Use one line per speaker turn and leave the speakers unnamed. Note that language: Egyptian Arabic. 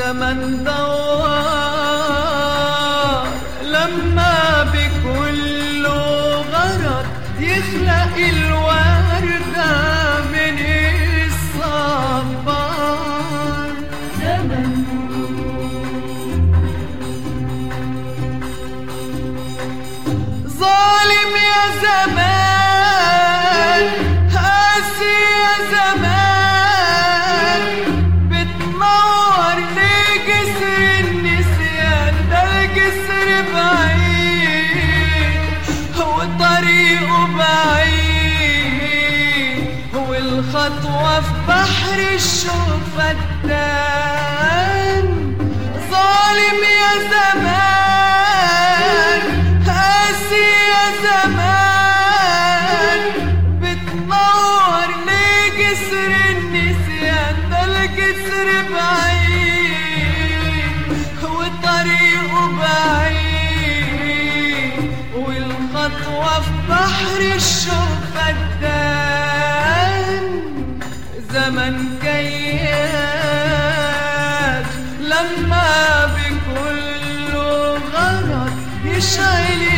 زمن دوار لما بكل غرض يخلق الوردة من الصبار
زمن
ظالم يا زمان قاسي يا زمان بتنور ليه جسر النسيان ده الجسر بعيد هو طريقه بعيد والخطوة في بحر الشوق فتان ظالم يا زمان قاسي يا زمان بتنور ليه جسر النسيان ده الجسر بعيد وطريقه بعيد والخطوة في بحر الشوق فتان زمن كياد لما بكل غرض يشعل